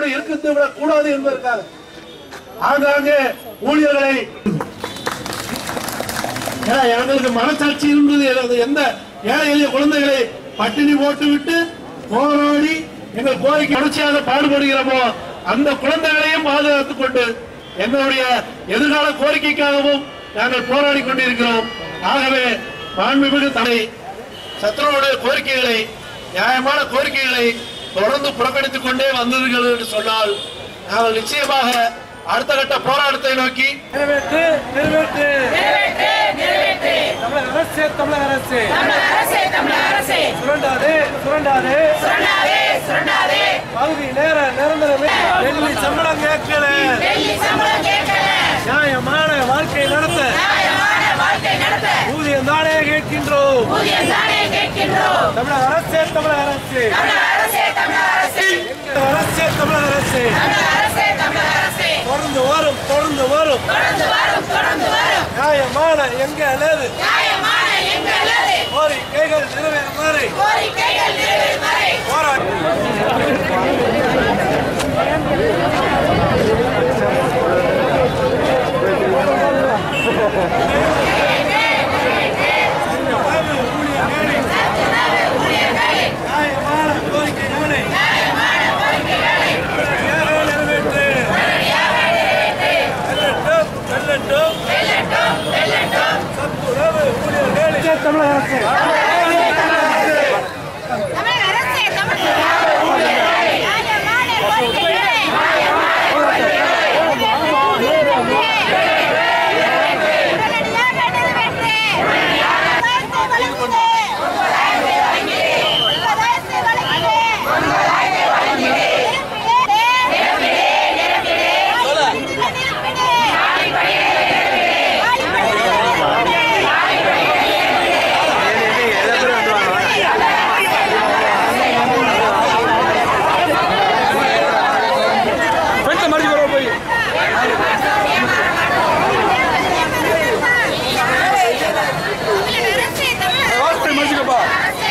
கூட இருந்து விடக் கூடாது என்பதற்காக ஆங்காங்கே ஊழியர்களை ஏன்னா, எங்களுக்கு மனசாட்சி இருந்தது எனது எந்த ஏழை எளிய குழந்தைகளை பட்டினி போட்டு விட்டு போராடி எங்கள் கோரிக்கை தொடர்ச்சியாக பாடுபடுகிறோமோ அந்த குழந்தைகளையும் பாதுகாத்துக் கொண்டு எங்களுடைய எதிர்கால கோரிக்கைக்காகவும் நாங்கள் போராடி கொண்டிருக்கிறோம் ஆகவே மாண்புமிகு தலை சத்ருவோட கோரிக்கைகளை நியாயமான கோரிக்கைகளை தொடர்ந்து புறக்கணித்துக் கொண்டே வந்தீர்கள் என்று சொன்னால் நாங்கள் நிச்சயமாக அடுத்த கட்ட போராட்டத்தை நோக்கி நிறைவேற்று நிறைவேற்று தமிழக அரசு தமிழக அரசு அரசே தமிழக அரசே சுரண்டாதே சுரண்டாதே சுரண்டாதே சுரண்டாதே பகுதி நேர நிரந்தரமே டெல்லி சம்பளம் கேட்கல டெல்லி சம்பளம் கேட்கல நியாயமான வாழ்க்கை நடத்த நியாயமான வாழ்க்கை நடத்த ஊதியம் தானே கேட்கின்றோம் ஊதியம் தானே கேட்கின்றோம் தமிழக அரசே தமிழக அரசு தமிழக அரசே தமிழக அரசே தமிழக அரசே தமிழக அரசு தமிழக அரசே தமிழக அரசே தொடர்ந்து வரும் தொடர்ந்து வரும் தொடர்ந்து வரும் தொடர்ந்து வரும் நியாயமான எங்களது நியாயமான எங்களது கோரிக்கைகள் நிறைவேறும் வரை கோரிக்கைகள் நிறைவேறும் வரை போராட்டம் நியாயமான கோரிக்கைகளை உடனடியாக நிறைவேற்று. வெல்லட்டும், வெல்லட்டும். சத்துணவு ஊழியர்களை தமிழக அரசு தமிழக அரசே தமிழக நியாயமான கோரிக்கைகளை உடனடியாக நிறைவேற்று உங்கள் அரசை வழங்கிடு. உங்கள் அரசை வழங்கிடு. நிரப்பிடு. நிரப்பிடு. நிரப்பிடு. தமிழக அரசே தமிழக அரசே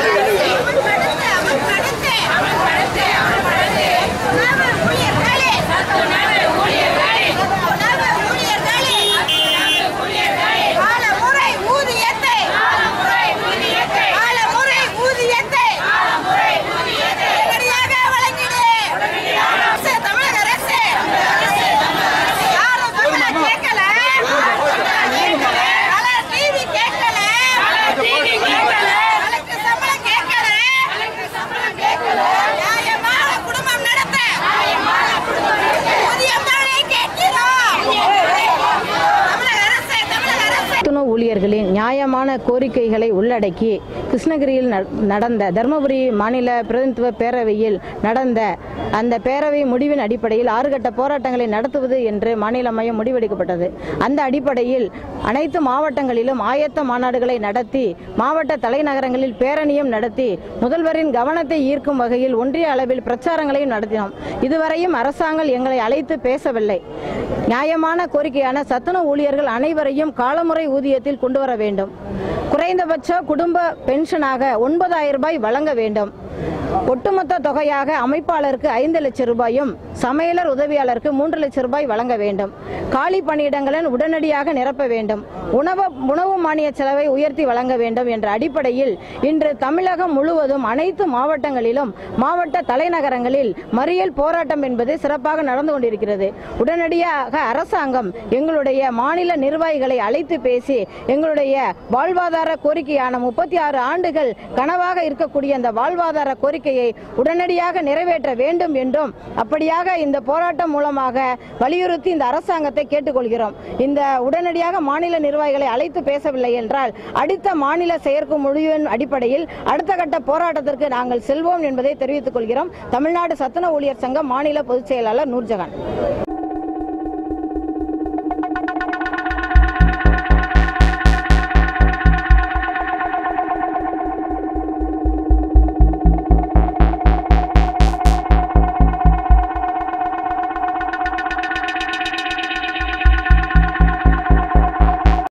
கேட்கல டிவி கேட்கல கலெக்டர் சம்பளம் கேட்கல கலெக்டர் சம்பளம் கேட்கல நியாயமான குடும்பம் நடத்த நியாயமான குடும்பம் நடத்த ஊதியம் தானே கேட்கிறோம் தமிழக அரசே தமிழக அரசே சத்துணவு ஊழியர்களின் நியாயமான கோரிக்கைகளை உள்ளடக்கி கிருஷ்ணகிரியில் ந- நடந்த தருமபுரி மாநில பிரதிநிதித்துவ பேரவையில் நடந்த அந்த பேரவை முடிவின் அடிப்படையில் ஆறு கட்ட போராட்டங்களை நடத்துவது என்று மாநில மையம் முடிவெடுக்கப்பட்டது அந்த அடிப்படையில் அனைத்து மாவட்டங்களிலும் ஆயத்த மாநாடுகளை நடத்தி மாவட்ட தலைநகரங்களில் பேரணியும் நடத்தி முதல்வரின் கவனத்தை ஈர்க்கும் வகையில் ஒன்றிய அளவில் பிரச்சாரங்களையும் நடத்தினோம் இதுவரையும் அரசாங்கம் எங்களை அழைத்து பேசவில்லை நியாயமான கோரிக்கையான சத்துணவு ஊழியர்கள் அனைவரையும் காலமுறை ஊதியத்தில் கொண்டு வர வேண்டும் குறைந்தபட்ச குடும்ப பென்ஷனாக ஒன்பதாயிரம் ரூபாய் வழங்க வேண்டும் ஒட்டுமொத்த தொகையாக அமைப்பாளருக்கு ஐந்து லட்சம் ரூபாயும் சமையலர் உதவியாளருக்கு மூன்று லட்சம் ரூபாய் வழங்க வேண்டும் காலி பணியிடங்களை உடனடியாக நிரப்ப வேண்டும் உணவு உணவு மானிய செலவை உயர்த்தி வழங்க வேண்டும் என்ற அடிப்படையில் இன்று தமிழகம் முழுவதும் அனைத்து மாவட்டங்களிலும் மாவட்ட தலைநகரங்களில் மறியல் போராட்டம் என்பது சிறப்பாக நடந்து கொண்டிருக்கிறது உடனடியாக அரசாங்கம் எங்களுடைய மாநில நிர்வாகிகளை அழைத்து பேசி எங்களுடைய வாழ்வாதார கோரிக்கையான முப்பத்தி ஆறு ஆண்டுகள் கனவாக இருக்கக்கூடிய அந்த வாழ்வாதார கோரிக்கையை உடனடியாக நிறைவேற்ற வேண்டும் என்றும் அப்படியாக இந்த போராட்டம் மூலமாக வலியுறுத்தி இந்த அரசாங்கத்தை கேட்டுக்கொள்கிறோம் இந்த உடனடியாக மாநில நிர்வாகிகளை அழைத்து பேசவில்லை என்றால் அடுத்த மாநில செயற்கை முடிவின் அடிப்படையில் அடுத்த கட்ட போராட்டத்திற்கு நாங்கள் செல்வோம் என்பதை தெரிவித்துக் கொள்கிறோம் தமிழ்நாடு சத்துண ஊழியர் சங்க மாநில பொதுச் செயலாளர் நூர்ஜஹான்